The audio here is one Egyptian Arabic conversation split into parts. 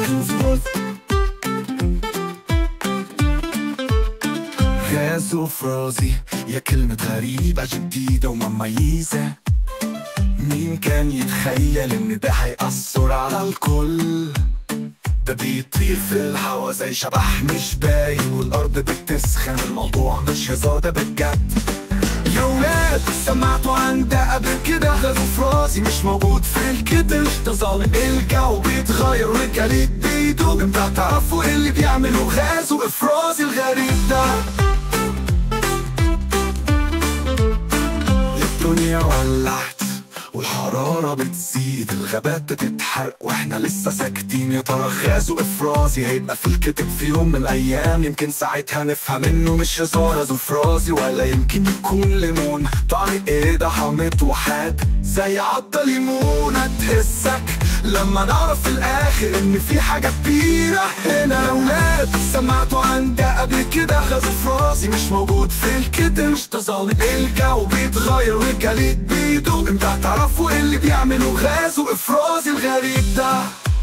غاز وفرازي يا كلمة غريبة جديدة ومميزة مين كان يتخيل ان ده هيأثر على الكل ده بيطير في الهوا زي شبح مش باين والارض بتسخن الموضوع مش هزار ده بجد يا ولاد سمعتوا عن ده قبل كده غاز وفرازي مش موجود في الكتل ده ظالم الجو بيتغير والجليد بيدوب انت هتعرفوا ايه اللي بيعملوا غاز وافرازي الغريب ده الدنيا ولعت والحرارة بتزيد الغابات بتتحرق واحنا لسه ساكتين يا ترى غاز وافرازي هيبقى في الكتب في يوم من الايام يمكن ساعتها نفهم انه مش هزار غاز وفرازي ولا يمكن يكون ليمون طعم ايه ده حامض وحاد زي عضة ليمونة تهزك لما نعرف في الاخر ان في حاجة كبيرة هنا يا ولاد سمعتوا عن ده قبل كده غاز وفرازي مش موجود في الكتب مش تظل الجو بيتغير والجليد بيدوب امتى هتعرفوا ايه اللي بيعملوا غاز وافرازي الغريب ده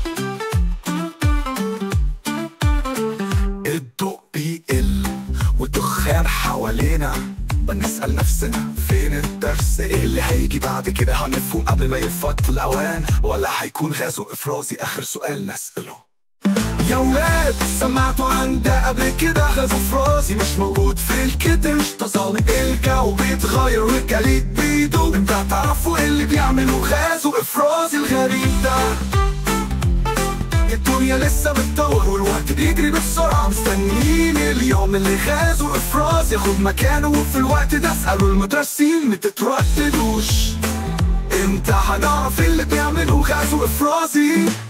الضوء بيقل والدخان حوالينا بنسأل نفسنا فين الدرس ايه اللي هيجي بعد كده هنفهم قبل ما يفوت الاوان ولا هيكون غاز وافرازي اخر سؤال نسأله يا ولاد سمعتوا عن ده قبل كده غاز وفرازي مش موجود في الكتب مش تظل الجو بيتغير والجليد بيدوب امتى هتعرفوا ايه اللي بيعملوا غاز وافرازي الغريب ده الدنيا لسه بتدور والوقت بيجري بسرعة مستنيين اليوم اللي غاز وافراز ياخد مكانه وفي الوقت ده اسألوا المدرسين ما تترددوش امتى هنعرف اللي بيعملوا غاز وافرازي